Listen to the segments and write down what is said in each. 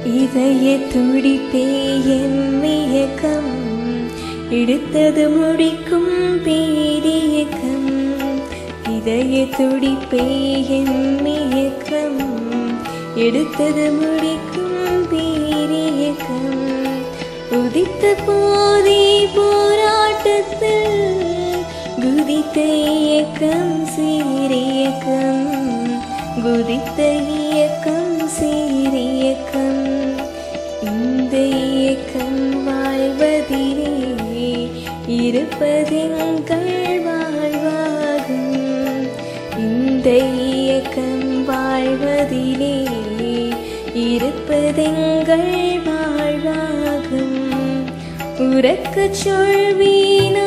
இதய துடிப்பே என் இயக்கம் எடுத்தது முடிக்கும் பேரியக்கம் இதய துடிப்பே என் இயக்கம் எடுத்தது முடிக்கும் பேரியக்கம் உதித்த போதே போராட்டத்தில் குதித்த இயக்கம் சீரியக்கம் குதித்த இயக்கம் சீரியக்கம் இந்த இயக்கம் வாழ்வதிலே இருப்பதெங்கள் வாழ்வாகும் இந்த இயக்கம் வாழ்வதிலே இருப்பதெங்கள் வாழ்வாகும் உறக்கச் சொல்வீனா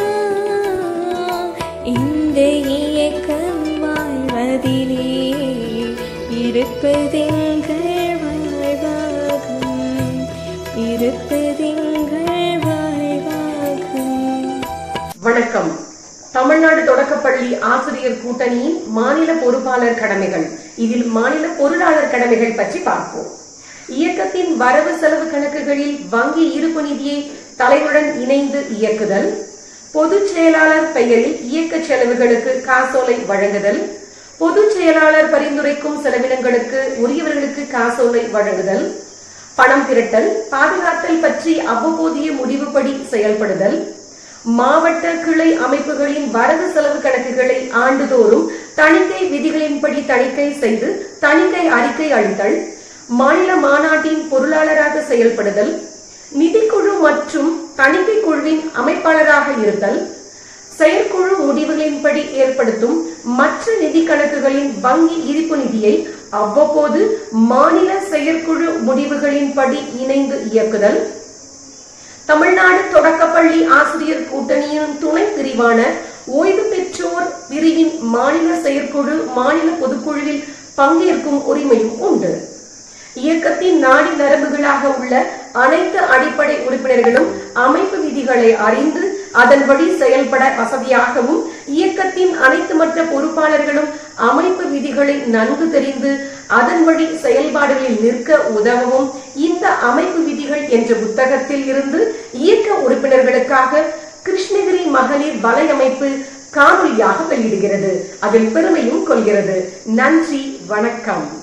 இந்த இயக்கம் வாழ்வதிலே இருப்பதெங்கள் வாழ்வாகும் இருப்பதெங்கள் வாழ்வாகும் வணக்கம் தமிழ்நாடு தொடக்கப்பள்ளி ஆசிரியர் கூட்டணியின் மாநில பொறுப்பாளர் கடமைகள் இதில் மாநில பொருளாளர் கடமைகள் பற்றி பார்ப்போம் இயக்கத்தின் வரவு செலவு கணக்குகளில் வங்கி இருப்பு நிதியை தலைவருடன் இணைந்து இயக்குதல் பொதுச் செயலாளர் பெயரில் இயக்க செலவுகளுக்கு காசோலை வழங்குதல் பொதுச் செயலாளர் பரிந்துரைக்கும் செலவினங்களுக்கு உரியவர்களுக்கு காசோலை வழங்குதல் பணம் திரட்டல் பாதுகாத்தல் பற்றி அவ்வப்போதைய முடிவுபடி செயல்படுதல் மாவட்ட கிளை அமைப்புகளின் வரவு செலவு கணக்குகளை ஆண்டுதோறும் தணிக்கை விதிகளின்படி தணிக்கை செய்து தணிக்கை அறிக்கை அளித்தல் மாநில மாநாட்டின் பொருளாளராக செயல்படுதல் நிதிக்குழு மற்றும் தணிக்கை குழுவின் அமைப்பாளராக இருத்தல் செயற்குழு முடிவுகளின்படி ஏற்படுத்தும் மற்ற நிதி கணக்குகளின் வங்கி இருப்பு நிதியை அவ்வப்போது மாநில செயற்குழு முடிவுகளின்படி இணைந்து இயக்குதல் தமிழ்நாடு தொடக்கப்பள்ளி ஆசிரியர் கூட்டணியின் துணை பிரிவான ஓய்வு பெற்றோர் பிரிவின் மாநில செயற்குழு மாநில பொதுக்குழுவில் பங்கேற்கும் உரிமையும் உண்டு இயக்கத்தின் நாடி நரம்புகளாக உள்ள அனைத்து அடிப்படை உறுப்பினர்களும் அமைப்பு விதிகளை அறிந்து அதன்படி செயல்பட வசதியாகவும் இயக்கத்தின் அனைத்து மற்ற பொறுப்பாளர்களும் அமைப்பு விதிகளை நன்கு தெரிந்து அதன் வழி செயல்பாடுகளில் நிற்க உதவவும் இந்த அமைப்பு விதிகள் என்ற புத்தகத்தில் இருந்து இயக்க உறுப்பினர்களுக்காக கிருஷ்ணகிரி மகளிர் வலையமைப்பு காணொலியாக வெளியிடுகிறது அதில் பெருமையும் கொள்கிறது நன்றி வணக்கம்